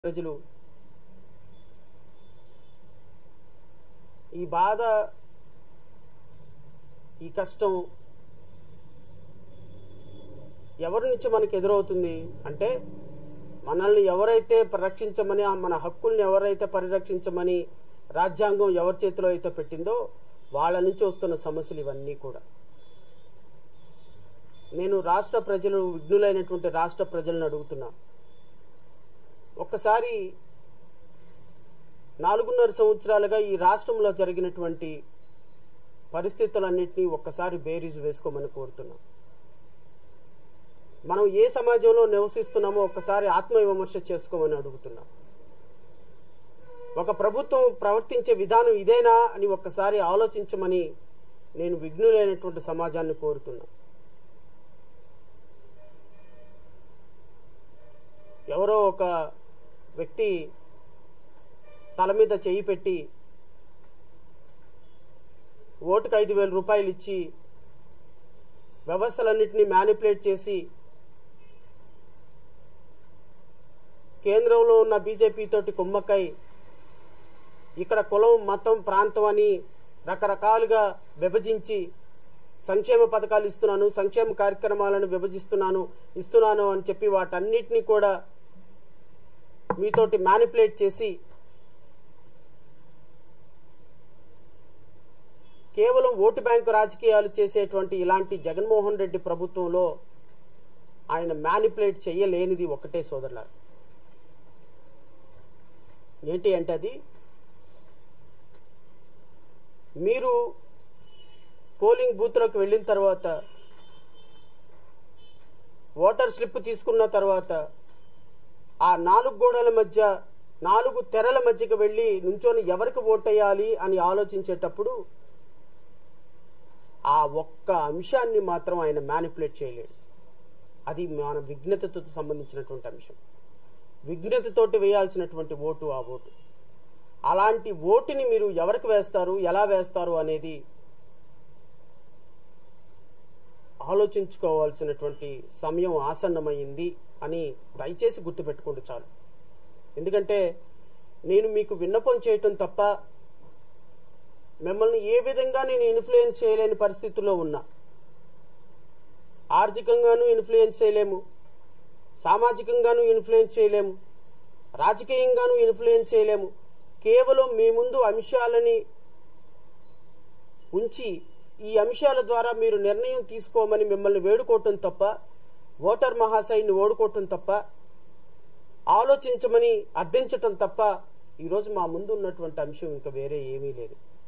ప్రజలు ఈ బాధ ఈ కష్టం ఎవరి నుంచి మనకి ఎదురవుతుంది అంటే మనల్ని ఎవరైతే పరిరక్షించమని ఆ మన హక్కుల్ని ఎవరైతే పరిరక్షించమని రాజ్యాంగం ఎవరి చేతిలో అయితే పెట్టిందో వాళ్ళ నుంచి వస్తున్న సమస్యలు ఇవన్నీ కూడా నేను రాష్ట్ర ప్రజలు విఘ్నులైనటువంటి రాష్ట్ర ప్రజలను అడుగుతున్నా ఒక్కసారి నాలుగున్నర సంవత్సరాలుగా ఈ రాష్ట్రంలో జరిగినటువంటి పరిస్థితులన్నింటినీ ఒక్కసారి బేరీజ్ వేసుకోమని కోరుతున్నాం మనం ఏ సమాజంలో నివసిస్తున్నామో ఒక్కసారి ఆత్మవిమర్శ చేసుకోమని అడుగుతున్నాం ఒక ప్రభుత్వం ప్రవర్తించే విధానం ఇదేనా అని ఒక్కసారి ఆలోచించమని నేను విఘ్నులైనటువంటి సమాజాన్ని కోరుతున్నా ఎవరో ఒక వ్యక్తి తల మీద చేయి పెట్టి ఓటుకు ఐదు వేల రూపాయలు ఇచ్చి వ్యవస్థలన్నింటినీ మ్యానిపులేట్ చేసి కేంద్రంలో ఉన్న బీజేపీ తోటి కుమ్మక్కై ఇక్కడ కులం మతం ప్రాంతం అని రకరకాలుగా విభజించి సంక్షేమ పథకాలు ఇస్తున్నాను సంక్షేమ కార్యక్రమాలను విభజిస్తున్నాను ఇస్తున్నాను అని చెప్పి వాటన్నిటినీ కూడా మీతోటి మ్యానిపులేట్ చేసి కేవలం ఓటు బ్యాంకు రాజకీయాలు చేసేటువంటి ఇలాంటి జగన్మోహన్ రెడ్డి ప్రభుత్వంలో ఆయన మ్యానిపులేట్ చేయలేనిది ఒకటే సోదరుల ఏంటి అంటే అది మీరు పోలింగ్ బూత్లోకి వెళ్ళిన తర్వాత ఓటర్ స్లిప్ తీసుకున్న తర్వాత ఆ నాలుగు గోడల మధ్య నాలుగు తెరల మధ్యకి వెళ్ళి నుంచొని ఎవరికి ఓటేయాలి అని ఆలోచించేటప్పుడు ఆ ఒక్క అంశాన్ని మాత్రం ఆయన మ్యానిపులేట్ చేయలేడు అది మన విఘ్నతతో సంబంధించినటువంటి అంశం విఘ్నతతోటి వేయాల్సినటువంటి ఓటు ఆ ఓటు అలాంటి ఓటుని మీరు ఎవరికి వేస్తారు ఎలా వేస్తారు అనేది ఆలోచించుకోవాల్సినటువంటి సమయం ఆసన్నమైంది అని దయచేసి గుర్తుపెట్టుకోండి చాలు ఎందుకంటే నేను మీకు విన్నపం చేయటం తప్ప మిమ్మల్ని ఏ విధంగా నేను ఇన్ఫ్లుయెన్స్ చేయలేని పరిస్థితుల్లో ఉన్నా ఆర్థికంగానూ ఇన్ఫ్లుయెన్స్ చేయలేము సామాజికంగానూ ఇన్ఫ్లుయెన్స్ చేయలేము రాజకీయంగానూ ఇన్ఫ్లుయెన్స్ చేయలేము కేవలం మీ ముందు అంశాలని ఉంచి ఈ అంశాల ద్వారా మీరు నిర్ణయం తీసుకోమని మిమ్మల్ని వేడుకోవటం తప్ప ఓటర్ మహాశైని ఓడుకోవటం తప్ప ఆలోచించమని అర్థించటం తప్ప ఈరోజు మా ముందు ఉన్నటువంటి అంశం ఇంకా వేరే ఏమీ లేదు